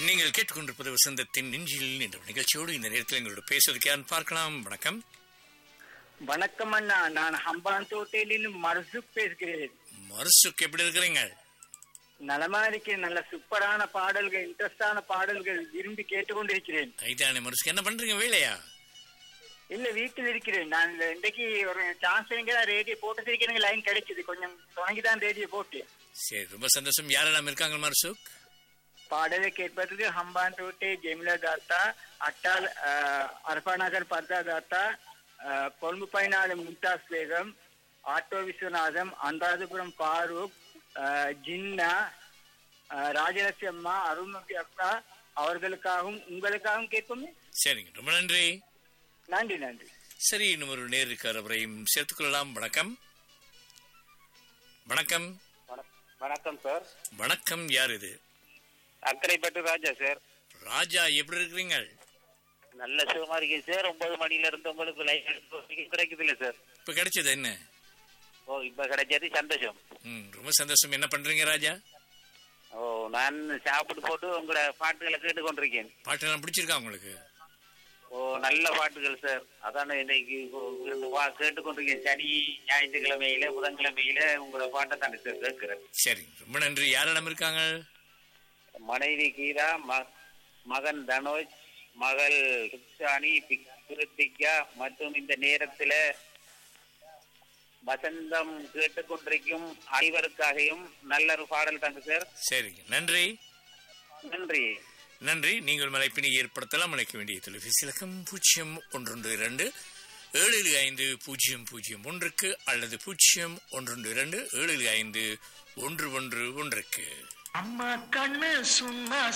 நீங்கள் கேட்டுக்கொண்டிருப்பது வசந்தத்தின் நெஞ்சில் என்ற நிகழ்ச்சியோடு இந்த நேரத்தில் எங்களோட பேசுவதற்கு யார் பார்க்கலாம் வணக்கம் வணக்கம் அண்ணா நான் ஹம்பான் தோட்டையிலிருந்து மர்சுக் பேசுகிறேன் மருசுக்கு எப்படி இருக்கிறீங்க நலமா இருக்கிறேன் நல்ல சூப்பரான பாடல்கள் இன்ட்ரெஸ்டான பாடல்கள் விரும்பி கேட்டுக்கொண்டிருக்கிறேன் ஐதானே மருசுக்கு என்ன பண்றீங்க வேலையா இல்ல வீட்டில் இருக்கிறேன் நான் இந்த இன்றைக்கு ஒரு சான்ஸ் ரேடியோ போட்டு இருக்கிறேங்க லைன் கிடைச்சது கொஞ்சம் தொடங்கிதான் ரேடியோ போட்டு சரி ரொம்ப சந்தோஷம் யாரெல்லாம் இருக்காங்க மருசுக் பாடலை கேட்பதற்கு ஹம்பான் தோட்டை ஜெமிலா தாத்தா அட்டால் அரபா நகர் பர்தா தாத்தா அஹ், கொழும்பு பயனாளி மும்தாஸ் பேகம் ஆட்டோ விஸ்வநாதம் அந்தாதிபுரம் ஃபாரூக் அஹ், ஜின்னா அஹ், ராஜலட்சுமி அம்மா அருள்மதி அக்கா அவர்களுக்காகவும் உங்களுக்காகவும் கேட்போமே சரிங்க ரொம்ப நன்றி நன்றி நன்றி சரி இன்னும் ஒரு நேர் இருக்கார் அவரையும் சேர்த்துக் கொள்ளலாம் வணக்கம் வணக்கம் வணக்கம் சார் வணக்கம் யார் இது அக்கரைப்பட்டு ராஜா சார் ராஜா எப்படி இருக்கிறீங்க நல்ல சுகமா இருக்கேன் சார் ஒன்பது மணில இருந்து உங்களுக்கு லைன் கிடைக்குது இல்ல சார் இப்ப கிடைச்சது என்ன ஓ இப்ப கிடைச்சது சந்தோஷம் ம் ரொம்ப சந்தோஷம் என்ன பண்றீங்க ராஜா ஓ நான் சாப்பிட்டு போட்டு உங்களோட பாட்டுகளை கேட்டு கொண்டிருக்கேன் பாட்டெல்லாம் பிடிச்சிருக்கா உங்களுக்கு ஓ நல்ல பாட்டுகள் சார் அதான் இன்னைக்கு இருந்து பா- கேட்டு கொண்டிருக்கேன் சனி ஞாயிற்றுக்கிழமையில புதன்கிழமையில உங்களோட பாட்டை தானே சார் கேட்கிறேன் சரி ரொம்ப நன்றி யாரெல்லாம் இருக்காங்க மனைவி கீதா ம- மகன் தனோஜ் மகள் சுப்சானி கிருத்திகா மற்றும் இந்த நேரத்துல வசந்தம் கேட்டுக்கொண்டிருக்கும் அனைவருக்காகவும் நல்ல ஒரு பாடல் தாங்க சார் சரிங்க நன்றி நன்றி நன்றி நீங்கள் மலைப்பினை ஏற்படுத்தலாம் அழைக்க வேண்டிய தொலைபேசி இலக்கம் பூஜ்ஜியம் ஒன்றொன்று இரண்டு ஏழு ஐந்து பூஜ்ஜியம் பூஜ்ஜியம் ஒன்றுக்கு அல்லது பூஜ்ஜியம் ஒன்றொன்று இரண்டு ஏழு ஐந்து ஒன்று ஒன்று ஒன்றுக்கு அம்மா கண்ணு சும்மா